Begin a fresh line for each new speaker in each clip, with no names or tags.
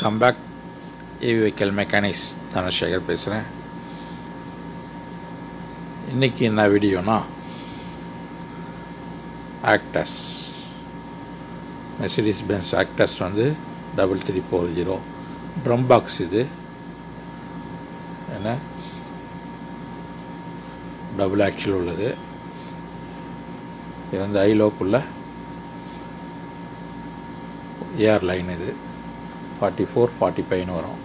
welcome back AV vehicle mechanics Dhanasekar பேசுகிறேன் இன்றைக்கி என்ன வீடியோனா ஆக்டஸ் மெர்சிடிஸ் பென்ஸ் ஆக்டஸ் வந்து double three four zero drum box இது என்ன டபுள் ஆக்ஷல் உள்ளது இது வந்து ஐலோக்குள்ள ஏர் லைன் இது ஃபார்ட்டி ஃபோர் ஃபார்ட்டி ஃபைவ்னு வரும்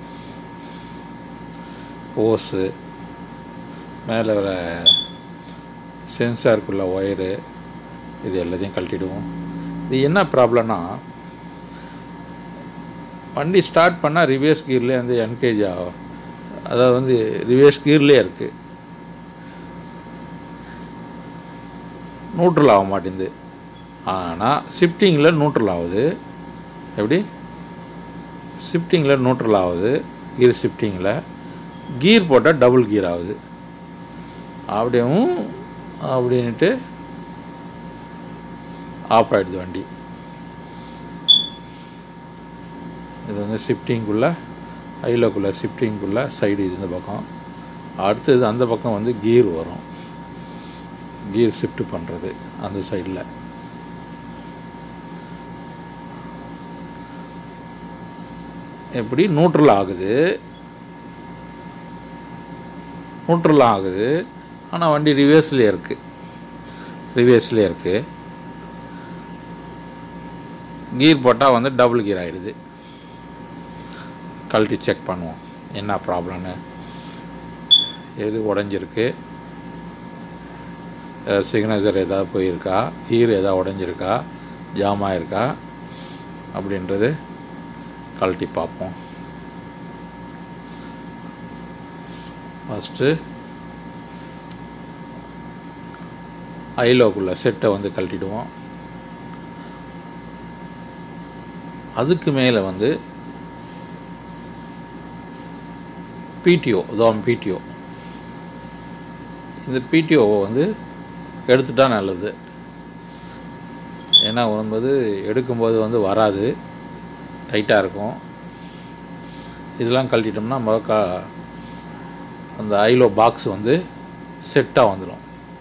ஓஸு மேலே வர சென்சாருக்குள்ள ஒயரு இது எல்லாத்தையும் கழட்டிடுவோம் இது என்ன ப்ராப்ளம்னா வண்டி ஸ்டார்ட் பண்ணால் ரிவேர்ஸ் கீர்லேயே வந்து என்கேஜ் ஆகும் அதாவது வந்து ரிவேர்ஸ் கீர்லேயே இருக்குது நியூட்ரல் ஆக மாட்டேங்குது ஆனால் ஷிஃப்டிங்கில் நியூட்ரல் ஆகுது எப்படி ஷிஃப்டிங்கில் நியூட்ரல் ஆகுது கீர் ஷிஃப்டிங்கில் கீர் போட்டால் டபுள் கீர் ஆகுது அப்படியும் அப்படின்ட்டு ஆஃப் ஆகிடுது வண்டி இது வந்து ஷிஃப்டிங்குள்ளே ஐலோக்குள்ளே ஷிஃப்டிங்குள்ளே சைடு இது இந்த பக்கம் அடுத்தது அந்த பக்கம் வந்து கீர் வரும் கீர் ஷிஃப்ட் பண்ணுறது அந்த சைடில் எப்படி நியூட்ரல் ஆகுது நியூட்ரல் ஆகுது ஆனால் வண்டி ரிவேர்ஸ்லேயே இருக்குது ரிவேர்ஸ்லேயே இருக்குது கீர் போட்டால் வந்து டபுள் கீர் ஆகிடுது கழட்டி செக் பண்ணுவோம் என்ன ப்ராப்ளம்னு எது உடஞ்சிருக்கு சிக்னேச்சர் எதாவது போயிருக்கா கீர் எதாவது உடஞ்சிருக்கா ஜாம் ஆயிருக்கா அப்படின்றது கழட்டி பார்ப்போம் ஃபஸ்ட்டு ஐலோக்குள்ள செட்டை வந்து கழட்டிடுவோம் அதுக்கு மேலே வந்து பிடிஓ தோம் பிடிஓ இந்த பிடிஓவை வந்து எடுத்துட்டா நல்லது ஏன்னா வரும்போது எடுக்கும்போது வந்து வராது டைட்டாக இருக்கும் இதெல்லாம் கழட்டிட்டோம்னா முதக்கா அந்த ஐலோ பாக்ஸ் வந்து செட்டாக வந்துடும்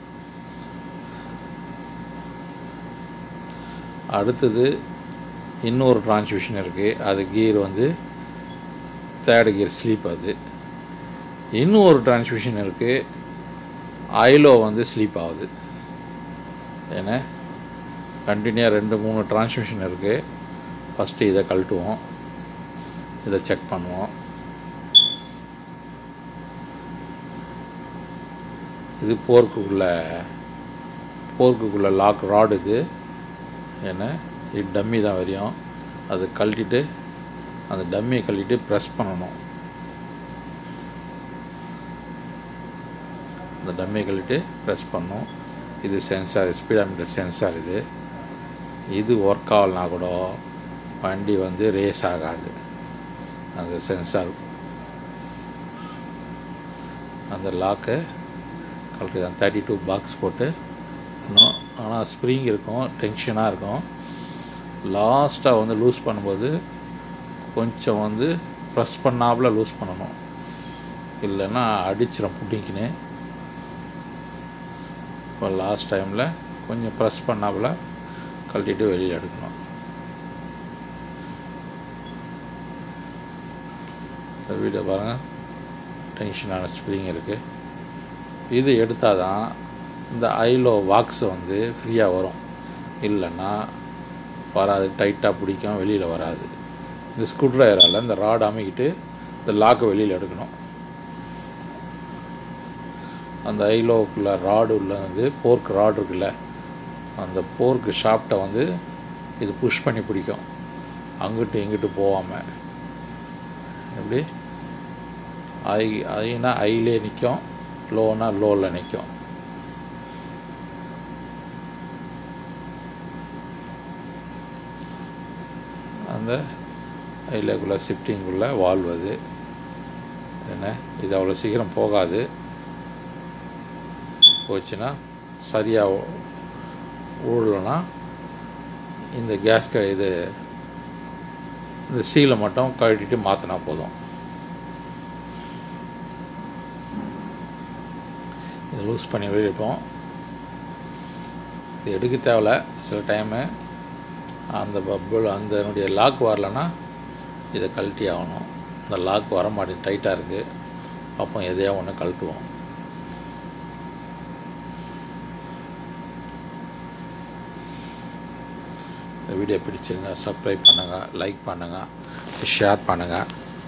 அடுத்தது இன்னொரு டிரான்ஸ்மிஷன் இருக்குது அது கீர் வந்து தேர்டு கியர் ஸ்லீப் அது இன்னும் ஒரு டிரான்ஸ்மிஷன் இருக்குது ஐலோ வந்து ஸ்லீப் ஆகுது ஏன்னா கண்டினியூவாக ரெண்டு மூணு டிரான்ஸ்மிஷன் இருக்குது ஃபஸ்ட்டு இதை கழட்டுவோம் இதை செக் பண்ணுவோம் இது போர்க்குள்ள போர்க்குள்ளே லாக் ராடு இது ஏன்னா இது டம்மி தான் வரையும் அதை கழட்டிட்டு அந்த டம்மியை கழட்டிட்டு ப்ரெஸ் பண்ணணும் அந்த டம்மியை கழட்டிட்டு ப்ரெஸ் பண்ணணும் இது சென்சார் ஸ்பீடாமீட்டர் சென்சார் இது இது ஒர்க் ஆகலனா கூட வண்டி வந்து ரேஸ் ஆகாது அந்த சென்சார் அந்த லாக்கை கழட்டி தான் தேர்ட்டி டூ பாக்ஸ் போட்டு இன்னும் ஆனால் ஸ்ப்ரிங் இருக்கும் டென்ஷனாக இருக்கும் லாஸ்ட்டாக வந்து லூஸ் பண்ணும்போது கொஞ்சம் வந்து ப்ரெஸ் பண்ணாமல் லூஸ் பண்ணணும் இல்லைன்னா அடிச்சிடும் புட்டிங்கின்னு இப்போ லாஸ்ட் டைமில் கொஞ்சம் ப்ரெஸ் பண்ணாமல் கழட்டிட்டு வெளியில் எடுக்கணும் இந்த வீடியோ பாருங்கள் டென்ஷனான ஸ்ப்ரிங் இருக்குது இது எடுத்தால் தான் இந்த ஐலோ பாக்ஸ் வந்து ஃப்ரீயாக வரும் இல்லைன்னா வராது டைட்டாக பிடிக்கும் வெளியில் வராது இந்த ஸ்க்ரூ ட்ரைவரால் இந்த ராட் அமைக்கிட்டு இந்த லாக்கை வெளியில் எடுக்கணும் அந்த ஐலோக்குள்ள ராடு உள்ள வந்து போர்க் ராடு இருக்குல்ல அந்த போர்க்கு ஷாப்டை வந்து இது புஷ் பண்ணி பிடிக்கும் அங்கிட்டு இங்கிட்டு போகாமல் எப்படி ஐ ஐனா ஐலே நிற்கும் லோனா லோவில் நிற்கும் அந்த ஐலேக்குள்ளே ஷிஃப்டிங்குள்ளே வால்வ் அது என்ன இது அவ்வளோ சீக்கிரம் போகாது போச்சுன்னா சரியாக ஊழலைன்னா இந்த கேஸ் க இது இந்த சீலை மட்டும் கழட்டிட்டு மாற்றினா போதும் இது லூஸ் பண்ணி வெளியிருப்போம் இது எடுக்க தேவையில்ல சில டைமு அந்த பப்பிள் அந்த என்னுடைய லாக் வரலன்னா இதை கழட்டி ஆகணும் இந்த லாக் வர மாட்டேங்குது டைட்டாக இருக்குது அப்போ எதையா ஒன்று கழட்டுவோம் இந்த வீடியோ பிடிச்சிருங்க சப்ஸ்கிரைப் பண்ணுங்கள் லைக் பண்ணுங்கள் ஷேர் பண்ணுங்கள்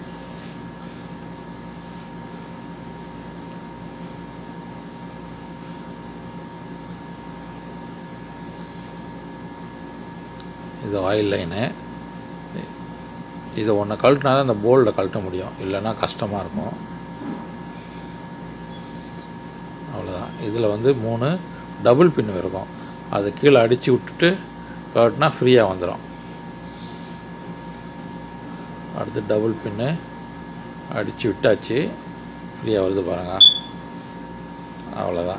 இது ஆயில் லைனு இதை ஒன்று கழட்டினா தான் இந்த போல்டில் கழட்ட முடியும் இல்லைன்னா கஷ்டமாக இருக்கும் அவ்வளோதான் இதில் வந்து மூணு டபுள் பின் இருக்கும் அது கீழே அடித்து விட்டுட்டு கழட்டினா ஃப்ரீயாக வந்துடும் அடுத்து டபுள் பின்னு அடித்து விட்டாச்சு ஃப்ரீயாக வருது பாருங்கள் அவ்வளோதான்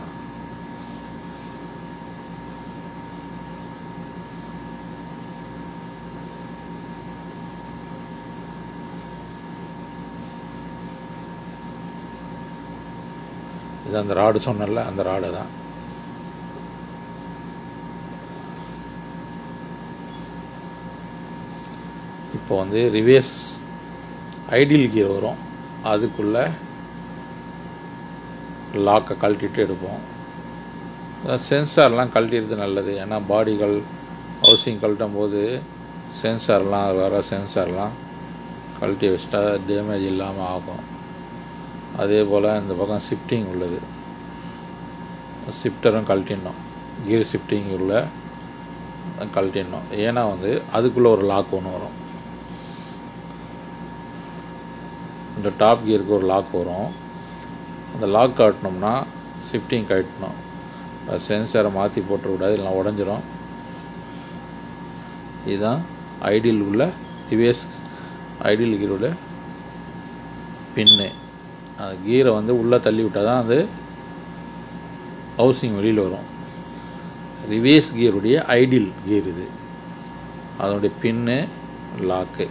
இது அந்த ராடு சொன்னல அந்த ராடு தான் இப்போ வந்து ரிவேஸ் ஐடியல் கீர் வரும் அதுக்குள்ளே லாக்கை கழட்டிட்டு எடுப்போம் சென்சார்லாம் கழட்டிடுறது நல்லது ஏன்னா பாடிகள் ஹவுசிங் கழட்டும் போது சென்சார்லாம் வர சென்சார்லாம் கழட்டி வச்சிட்டா டேமேஜ் இல்லாமல் ஆகும் அதே போல் இந்த பக்கம் ஷிஃப்டிங் உள்ளது ஷிஃப்டரும் கழட்டிடணும் கீர் ஷிஃப்டிங் உள்ள கழட்டிடணும் ஏன்னா வந்து அதுக்குள்ளே ஒரு லாக் ஒன்று வரும் இந்த டாப் கியருக்கு ஒரு லாக் வரும் அந்த லாக் காட்டினோம்னா ஷிஃப்டிங் கழட்டணும் சென்சாரை மாற்றி போட்டுறக்கூடாது இல்லைனா உடஞ்சிரும் இதுதான் ஐடியல் உள்ள ரிவேஸ் ஐடியல் கீரோட பின்னு அந்த கீரை வந்து உள்ளே தள்ளி விட்டால் தான் அது ஹவுசிங் வெளியில் வரும் ரிவேஸ் கியருடைய ஐடியல் கியர் இது அதனுடைய பின்னு லாக்கு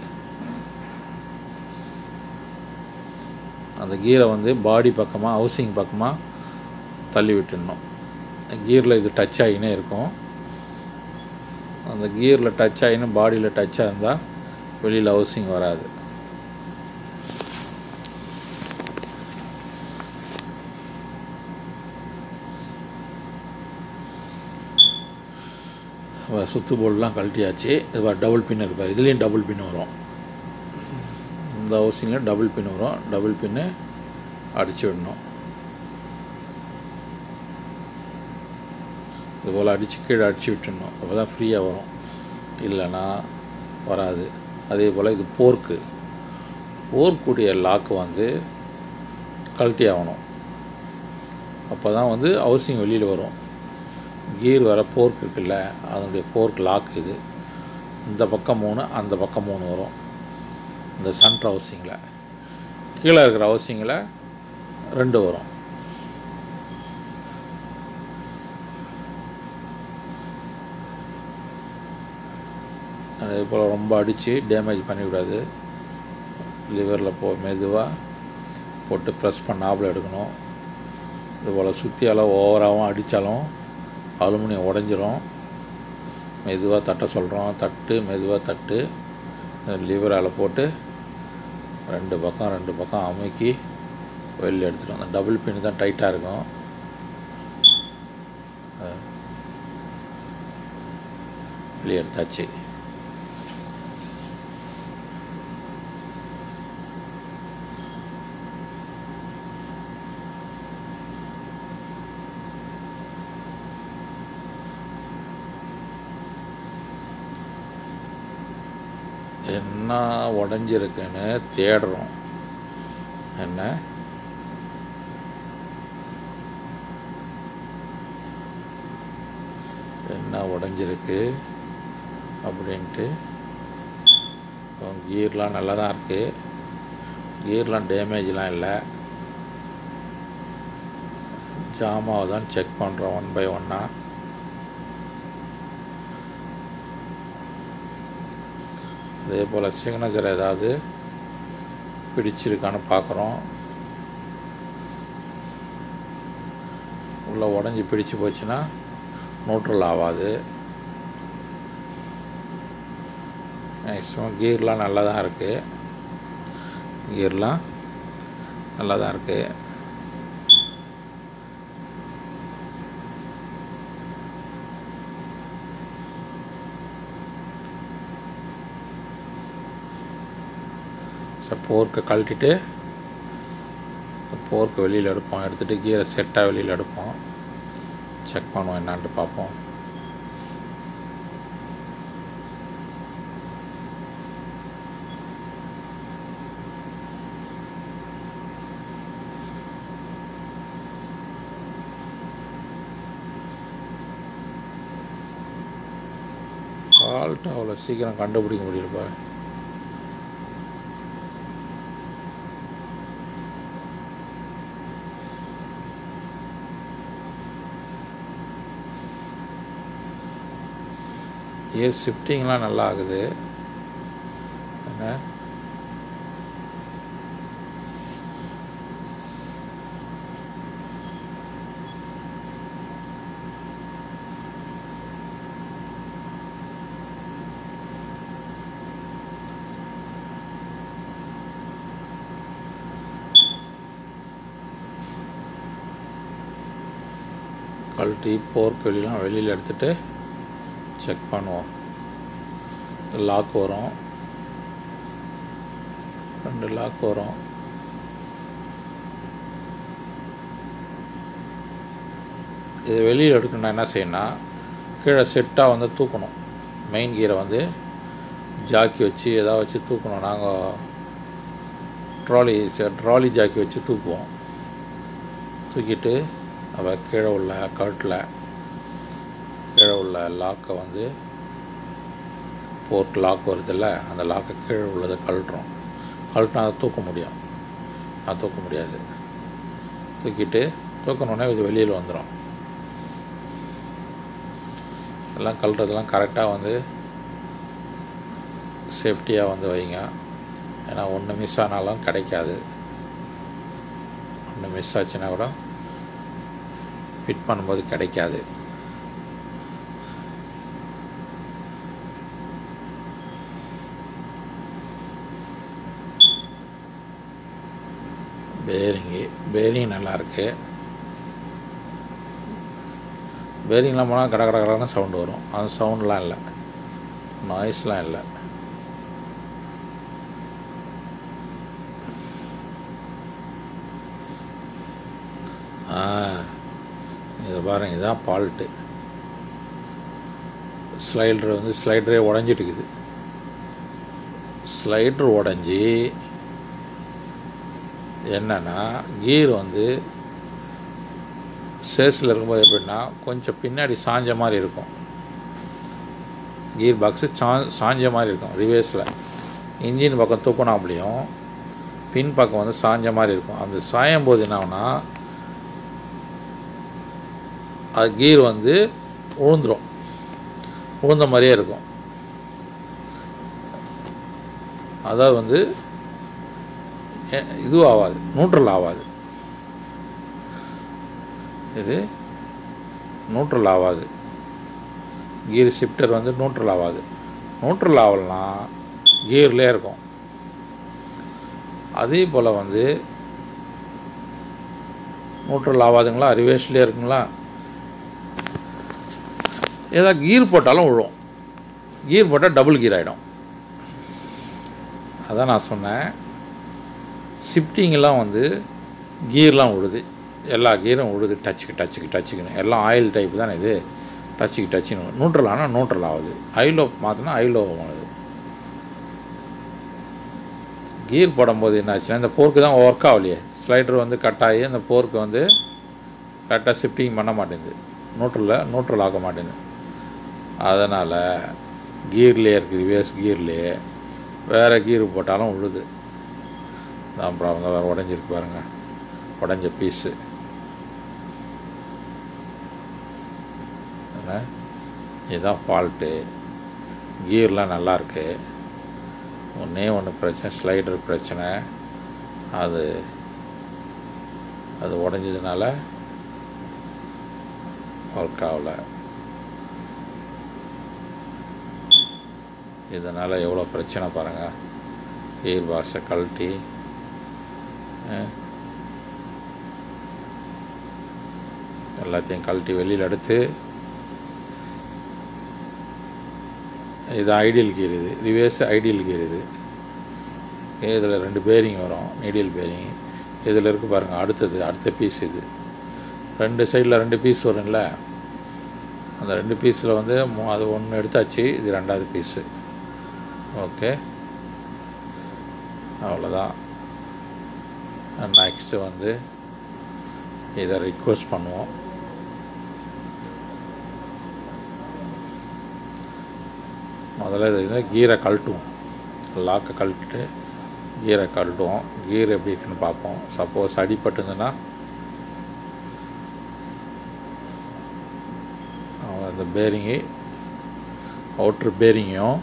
அந்த கீரை வந்து பாடி பக்கமாக ஹவுசிங் பக்கமாக தள்ளி விட்டுடணும் கியரில் இது டச் ஆகினே இருக்கும் அந்த கியரில் டச் ஆகினு பாடியில் டச்சாக இருந்தால் வெளியில் ஹவுசிங் வராது சுத்து போர்டெலாம் கழட்டியாச்சு இது டபுள் பின் இருப்பா இதுலேயும் டபுள் பின் வரும் இந்த ஹவுசிங்கில் டபுள் பின் வரும் டபுள் பின்னு அடித்து விடணும் இது போல் அடித்து கீழே அடித்து விட்டுடணும் அப்போ தான் ஃப்ரீயாக வரும் இல்லைன்னா வராது அதே போல் இது போர்க்கு போர்க்குடைய லாக்கு வந்து கழட்டி ஆகணும் அப்போ தான் வந்து ஹவுசிங் வெளியில் வரும் கீர் வர போர்க் இருக்குல்ல அதனுடைய போர்க் லாக் இது இந்த பக்கம் மூணு அந்த பக்கம் மூணு வரும் இந்த சென்ட்ரு ஹவுசிங்கில் கீழே இருக்கிற ஹவுசிங்கில் ரெண்டு வரும் அதே போல் ரொம்ப அடித்து டேமேஜ் பண்ணிவிடாது லிவரில் போ மெதுவாக போட்டு ப்ரெஸ் பண்ணாப்பில் எடுக்கணும் இது போல் சுற்றியால் ஓவராகவும் அடித்தாலும் அலுமினியம் உடஞ்சிரும் மெதுவாக தட்ட சொல்கிறோம் தட்டு மெதுவாக தட்டு லிவரால் போட்டு ரெண்டு பக்கம் ரெண்டு பக்கம் அமுக்கி வெளியில் எடுத்துகிட்டு அந்த டபுள் பின் தான் டைட்டாக இருக்கும் வெளியே எடுத்தாச்சு என்ன உடஞ்சிருக்குன்னு தேடுறோம் என்ன என்ன உடஞ்சிருக்கு அப்படின்ட்டு கீர்லாம் நல்லா தான் இருக்குது கீர்லாம் டேமேஜ்லாம் இல்லை ஜாமாவை தான் செக் பண்ணுறோம் ஒன் பை ஒன்னாக அதே போல் சிக்னேச்சர் ஏதாவது பிடிச்சிருக்கான்னு பார்க்குறோம் உள்ளே உடஞ்சி பிடிச்சு போச்சுன்னா நியூட்ரல் ஆகாது மேக்ஸிமம் கீர்லாம் நல்லா தான் இருக்குது கீர்லாம் நல்லா தான் இருக்குது ஸோ போர்க்கை கழட்டிட்டு போர்க்கு வெளியில் எடுப்போம் எடுத்துகிட்டு கீரை செட்டாக வெளியில் எடுப்போம் செக் பண்ணுவோம் என்னான்ட்டு பார்ப்போம் ஃபால்ட்டு அவ்வளோ சீக்கிரம் கண்டுபிடிக்க முடியலப்பா ஏர் ஷிஃப்டிங்லாம் நல்லா ஆகுது என்ன கழட்டி போர்க் வெளியெலாம் வெளியில் எடுத்துகிட்டு செக் பண்ணுவோம் லாக் வரும் ரெண்டு லாக் வரும் இது வெளியில் எடுக்கணும்னா என்ன செய்யணும்னா கீழே செட்டாக வந்து தூக்கணும் மெயின் கீரை வந்து ஜாக்கி வச்சு எதாவது வச்சு தூக்கணும் நாங்கள் ட்ராலி ட்ராலி ஜாக்கி வச்சு தூக்குவோம் தூக்கிட்டு அவ கீழே உள்ள கட்டில் கீழே உள்ள லாக்கை வந்து போர்ட் லாக் வருதில்ல அந்த லாக்கை கீழே உள்ளதை கழட்டுறோம் கழட்டினா அதை தூக்க முடியும் அது தூக்க முடியாது தூக்கிட்டு தூக்கணுன்னே இது வெளியில் வந்துடும் எல்லாம் கழட்டுறதெல்லாம் கரெக்டாக வந்து சேஃப்டியாக வந்து வைங்க ஏன்னா ஒன்று மிஸ் ஆனாலும் கிடைக்காது ஒன்று மிஸ் ஆச்சுன்னா கூட ஃபிட் பண்ணும்போது கிடைக்காது பேரிங்கு பேரிங் நல்லாயிருக்கு பேரிங்லாம் போனால் கட கட கடன்னு சவுண்டு வரும் அந்த சவுண்ட்லாம் இல்லை நாய்ஸ்லாம் இல்லை ஆ இதை பாருங்க இதுதான் ஃபால்ட்டு ஸ்லைடர் வந்து ஸ்லைடரே உடஞ்சிட்டுக்குது ஸ்லைடர் உடஞ்சி என்னென்னா கீர் வந்து சேஸில் இருக்கும்போது எப்படின்னா கொஞ்சம் பின்னாடி சாஞ்ச மாதிரி இருக்கும் கீர் பாக்ஸு சா சாஞ்ச மாதிரி இருக்கும் ரிவேர்ஸில் இன்ஜின் பக்கம் தூக்கினாப்லையும் பின் பக்கம் வந்து சாஞ்ச மாதிரி இருக்கும் அந்த சாயும் போது என்ன ஆகுனா அது கீர் வந்து உழுந்துடும் உழுந்த மாதிரியே இருக்கும் அதாவது வந்து இதுவும் ஆகாது நியூட்ரல் ஆகாது இது நியூட்ரல் ஆகாது கீர் ஷிஃப்டர் வந்து நியூட்ரல் ஆகாது நியூட்ரல் ஆகலனா கீர்லேயே இருக்கும் அதே போல் வந்து நியூட்ரல் ஆகாதுங்களா ரிவேர்ஸ்லேயே இருக்குங்களா ஏதாவது கீர் போட்டாலும் விழும் கீர் போட்டால் டபுள் கீர் ஆகிடும் அதான் நான் சொன்னேன் ஷிஃப்டிங்கெல்லாம் வந்து கீர்லாம் விடுது எல்லா கீரும் விடுது டச்சுக்கு டச்சுக்கு டச்சுக்குன்னு எல்லாம் ஆயில் டைப் தானே இது டச்சுக்கு டச்சுன்னு நியூட்ரல் ஆனால் நியூட்ரல் ஆகுது ஐலோ மாற்றினா ஐலோ ஆகுது கீர் போடும்போது என்னாச்சுன்னா இந்த போர்க்கு தான் ஒர்க் ஆகலையே ஸ்லைடர் வந்து கட் ஆகி அந்த போர்க்கு வந்து கரெக்டாக ஷிஃப்டிங் பண்ண மாட்டேங்குது நியூட்ரலில் நியூட்ரல் ஆக மாட்டேங்குது அதனால் கீர்லேயே இருக்குது ரிவேர்ஸ் கீர்லேயே வேறு கீர் போட்டாலும் விழுது தான் ப்ராப்ளம் வேறு உடஞ்சிருக்கு பாருங்கள் உடஞ்ச பீஸு என்ன இதுதான் ஃபால்ட்டு கீர்லாம் நல்லாயிருக்கு ஒன்றே ஒன்று பிரச்சனை ஸ்லைடர் பிரச்சனை அது அது உடஞ்சதுனால ஒர்க் ஆகல இதனால் எவ்வளோ பிரச்சனை பாருங்கள் கியர் பாக்ஸை கழட்டி அஹ், எல்லாத்தையும் கழட்டி வெளியில் எடுத்து இது ஐடியல் கீர் இது ரிவேர்ஸ் ஐடியல் கீர் இது இதில் ரெண்டு பேரிங் வரும் நீடியல் பேரிங் இதில் இருக்குது பாருங்கள் அடுத்தது அடுத்த பீஸ் இது ரெண்டு சைடில் ரெண்டு பீஸ் வரும்ல அந்த ரெண்டு பீஸில் வந்து மூ- அது ஒன்று எடுத்தாச்சு இது ரெண்டாவது பீஸு ஓகே அவ்வளோதான் நெக்ஸ்ட்டு வந்து இதை ரிக்வெஸ்ட் பண்ணுவோம் முதல்ல இது கீரை கழட்டுவோம் லாக்கை கழட்டிட்டு கீரை கழட்டுவோம் கீர் எப்படி இருக்குன்னு பார்ப்போம் சப்போஸ் அடிபட்டுதுன்னா அவன் அந்த பேரிங்கு அவுட்ரு பேரிங்கையும்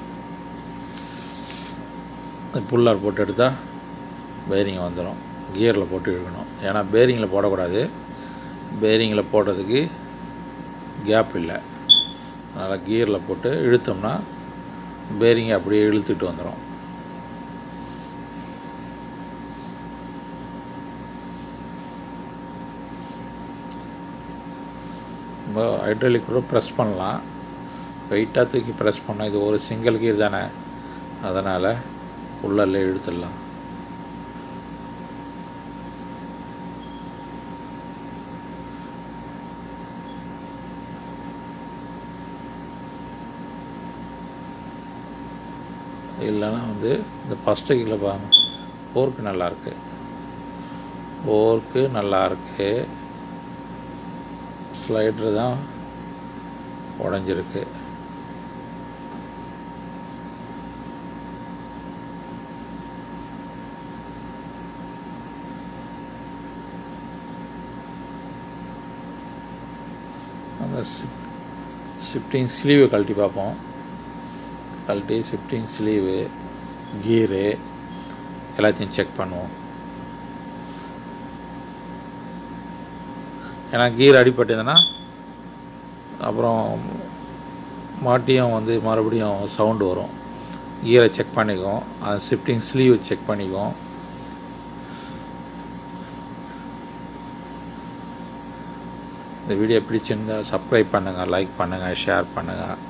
புல்லார் போட்டு எடுத்தால் பேரிங் வந்துடும் கியரில் போட்டு இழுக்கணும் ஏன்னா பேரிங்கில் போடக்கூடாது பேரிங்கில் போடுறதுக்கு கேப் இல்லை அதனால் கியரில் போட்டு இழுத்தோம்னா பேரிங்கை அப்படியே இழுத்துட்டு வந்துடும் நம்ம ஹைட்ராலிக் கூட ப்ரெஸ் பண்ணலாம் வெயிட்டாக தூக்கி ப்ரெஸ் பண்ணோம் இது ஒரு சிங்கிள் கீர் தானே அதனால் உள்ளே இழுத்துடலாம் இல்லைன்னா வந்து இந்த ஃபஸ்ட்டு கீழே பாருங்க போர்க்கு நல்லாயிருக்கு போர்க்கு நல்லாயிருக்கு ஸ்லைட்ரு தான் உடஞ்சிருக்கு அந்த ஷிப் ஷிஃப்டிங் ஸ்லீவை கழட்டி பார்ப்போம் கழட்டி ஷிஃப்டிங் ஸ்லீவு கீரு எல்லாத்தையும் செக் பண்ணுவோம் ஏன்னா கீர் அடிபட்டதுன்னா அப்புறம் மாட்டியும் வந்து மறுபடியும் சவுண்டு வரும் கீரை செக் பண்ணிக்குவோம் அது ஷிஃப்டிங் ஸ்லீவ் செக் பண்ணிக்குவோம் இந்த வீடியோ பிடிச்சிருந்தா சப்ஸ்கிரைப் பண்ணுங்கள் லைக் பண்ணுங்கள் ஷேர் பண்ணுங்கள்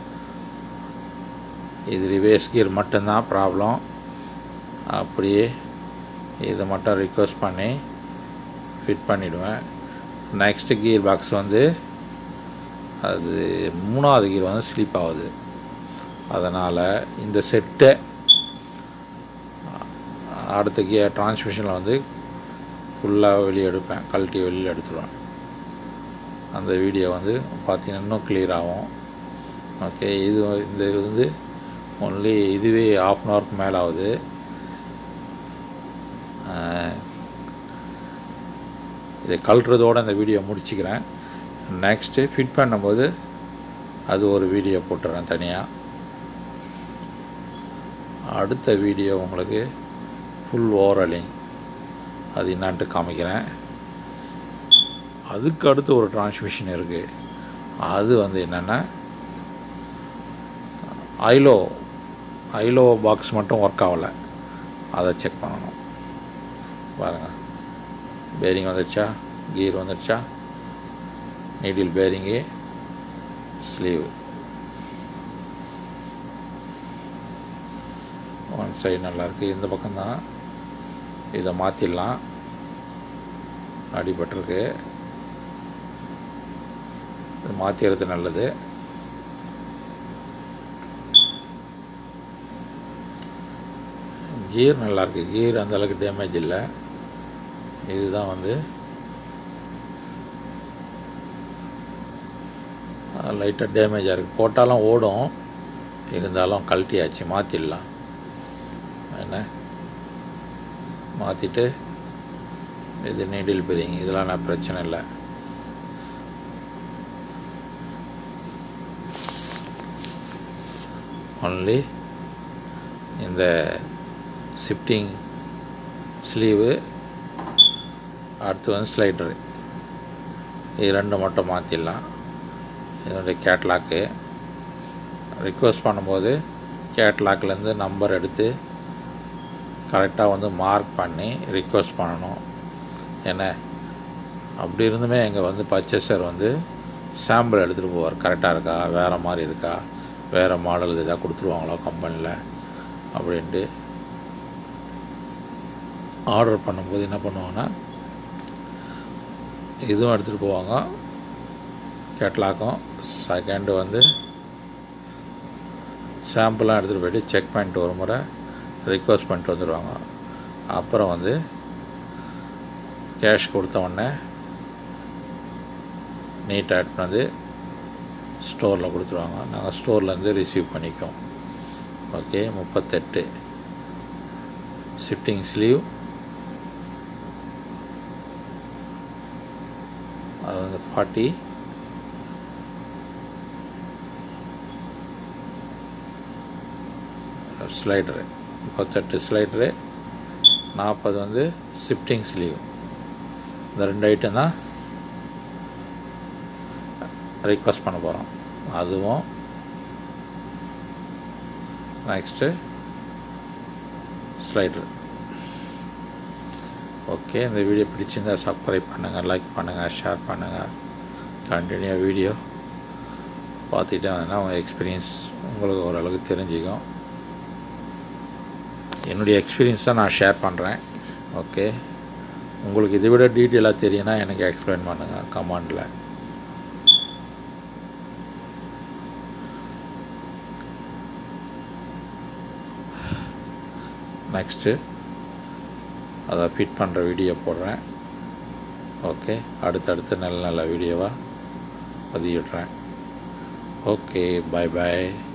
இது ரிவேர்ஸ் கியர் மட்டும்தான் ப்ராப்ளம் அப்படியே இதை மட்டும் ரிக்வஸ்ட் பண்ணி ஃபிட் பண்ணிவிடுவேன் நெக்ஸ்ட் கியர் பாக்ஸ் வந்து அது மூணாவது கீர் வந்து ஸ்லிப் ஆகுது அதனால் இந்த செட்டை அடுத்த கியர் டிரான்ஸ்மிஷனில் வந்து ஃபுல்லாக வெளியே எடுப்பேன் கழட்டி வெளியில் எடுத்துருவேன் அந்த வீடியோ வந்து பார்த்தீங்கன்னா இன்னும் clear ஆகும் ஓகே இது இந்த இது வந்து ஒன்லி இதுவே ஆஃப் அன் ஹவருக்கு மேலே ஆகுது ஆஹ், இதை கழட்டுறதோடு இந்த வீடியோ முடிச்சுக்கிறேன் நெக்ஸ்ட்டு ஃபிட் பண்ணும்போது அது ஒரு வீடியோ போட்டுறேன் தனியாக அடுத்த வீடியோ உங்களுக்கு ஃபுல் ஓவராலிங் அது என்னான்ட்டு காமிக்கிறேன் அதுக்கு அடுத்து ஒரு டிரான்ஸ்மிஷன் இருக்குது அது வந்து என்னென்னா ஐலோ ஐலோ பாக்ஸ் மட்டும் ஒர்க் ஆகலை அதை செக் பண்ணணும் பாருங்கள் பேரிங் வந்துடுச்சா கீர் வந்துடுச்சா needle bearing sleeve one side நல்லாயிருக்கு இந்த பக்கம்தான் இதை மாற்றிடலாம் அடிபட்டிருக்கு இது மாற்றிடுறது நல்லது கீர் நல்லாயிருக்கு கீர் அந்த அளவுக்கு டேமேஜ் இல்லை இதுதான் வந்து லைட்டாக டேமேஜாக இருக்குது போட்டாலும் ஓடும் இருந்தாலும் கழட்டியாச்சு மாற்றிடலாம் என்ன மாற்றிட்டு இது நீடில் பெரிங்க இதெல்லாம் நான் பிரச்சனை இல்லை ஒன்லி இந்த ஷிஃப்டிங் ஸ்லீவு அடுத்து வந்து ஸ்லைடரு இது ரெண்டு மட்டும் மாற்றிடலாம் இதனுடைய கேட்லாக்கு ரிக்வஸ்ட் பண்ணும்போது கேட்லாக்லேருந்து நம்பர் எடுத்து கரெக்டாக வந்து மார்க் பண்ணி ரிக்வஸ்ட் பண்ணணும் என்ன அப்படி இருந்துமே எங்கள் வந்து பர்ச்சேசர் வந்து சாம்பிள் எடுத்துகிட்டு போவார் கரெக்டாக இருக்கா வேறு மாதிரி இருக்கா வேறு மாடல் எதாவது கொடுத்துருவாங்களோ கம்பெனியில் அப்படின்ட்டு ஆர்டர் பண்ணும்போது என்ன பண்ணுவாங்கன்னா இதுவும் எடுத்துகிட்டு போவாங்க கேட்லாக்கும் செகண்டு வந்து சாம்பிளாக எடுத்துகிட்டு போயிட்டு செக் பண்ணிட்டு ஒரு முறை ரிக்வஸ்ட் பண்ணிட்டு வந்துடுவாங்க அப்புறம் வந்து கேஷ் கொடுத்த உடனே நீட்டாக எடுத்துன்னு வந்து ஸ்டோரில் கொடுத்துருவாங்க நாங்கள் ஸ்டோர்லேருந்து ரிசீவ் பண்ணிக்கோம் ஓகே முப்பத்தெட்டு ஷிஃப்டிங் ஸ்லீவ் அது வந்து ஃபார்ட்டி ஸ்லைடரு முப்பத்தெட்டு ஸ்லைடரு நாற்பது வந்து ஷிஃப்டிங் ஸ்லீவ் இந்த ரெண்டு ஐட்டம் தான் ரிக்வஸ்ட் பண்ண போகிறோம் அதுவும் நெக்ஸ்ட்டு ஸ்லைடர் ஓகே இந்த வீடியோ பிடிச்சிருந்தா சப்ஸ்கிரைப் பண்ணுங்கள் லைக் பண்ணுங்கள் ஷேர் பண்ணுங்கள் கண்டினியூ வீடியோ பார்த்துட்டே வந்தீங்கன்னா உங்கள் எக்ஸ்பீரியன்ஸ் உங்களுக்கு ஓரளவுக்கு தெரிஞ்சுக்கும் என்னுடைய எக்ஸ்பீரியன்ஸ் தான் நான் ஷேர் பண்ணுறேன் ஓகே உங்களுக்கு இதை விட டீட்டெயிலாக தெரியும்னா எனக்கு எக்ஸ்பிளைன் பண்ணுங்கள் கமாண்டில் நெக்ஸ்ட்டு அதை ஃபிட் பண்ணுற வீடியோ போடுறேன் ஓகே அடுத்தடுத்து நல்ல நல்ல வீடியோவாக பதிவிடுறேன் ஓகே பாய் பாய்